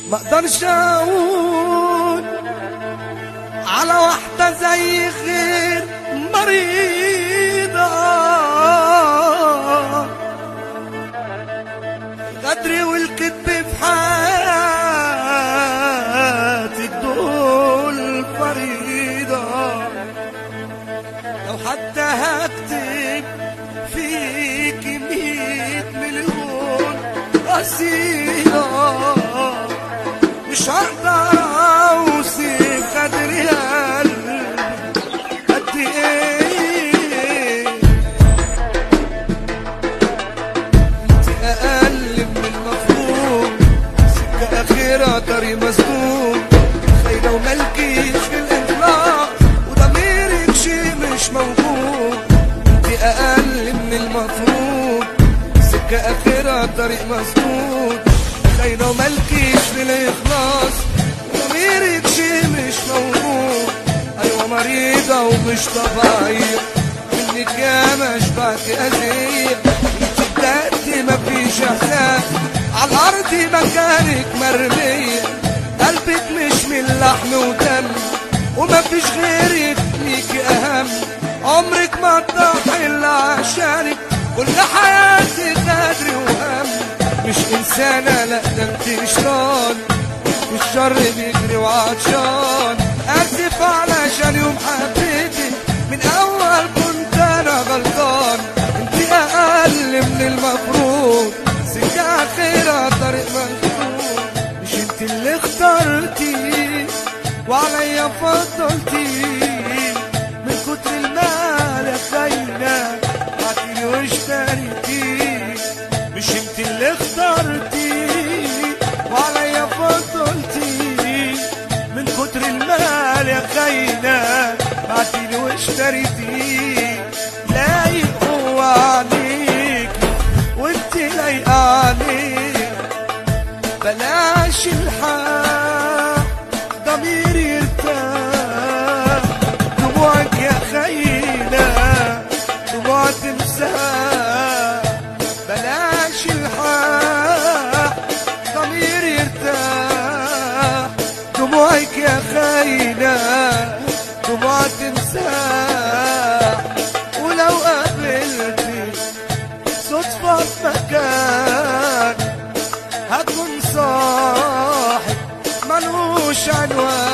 ما اقدرش اقول على واحدة زي خير مريضة غدر والكذب في حياتك دول فريضة لو حتى هكتب فيك مية مليون قصيدة مش هقدر اوصف قدر قلبي قد ايه انت اقل من المفروض سكة اخيرة طريق مسدود خاينة وملكيش في الانطلاق وضميرك شي مش موجود انت اقل من المفروض سكة اخيرة طريق مسدود خاينة وملكيش في الاخلاص وضميرك شي مش موجود ايوه مريضة ومش طبيعية منك يا ما شبعت اذية انت بدأت مفيش احلام على الارض مكانك مرمية قلبك مش من لحم ودم ومفيش غيرك ليكي اهم عمرك ما تضحي الا عشانك كل حياتك قدر وهم مش انسانة لا ده انت شيطان والشر بيجري وعطشان اسف علشان يوم حبيتك من اول كنت انا غلطان انت اقل من المفروض سكة اخيرة طريق مسدود مش انت اللي اخترتي وعليا فضلتي من كتر المال يا خاينة بعتيلي واشتريتي مش انت اللي اخترتي وعليا فضلتي من كتر المال يا خاينة بعتيلي واشتريتي لايق هو عليك وانت لايقة عليك بلاش الحق ضميري يرتاح دموعك يا خاينة دموع تمسح بلاش الحق ضميري يرتاح دموعك يا خاينة دموع تمسح ولو قابلتي صدفة في مكان هكون صاحب ملوش عنوان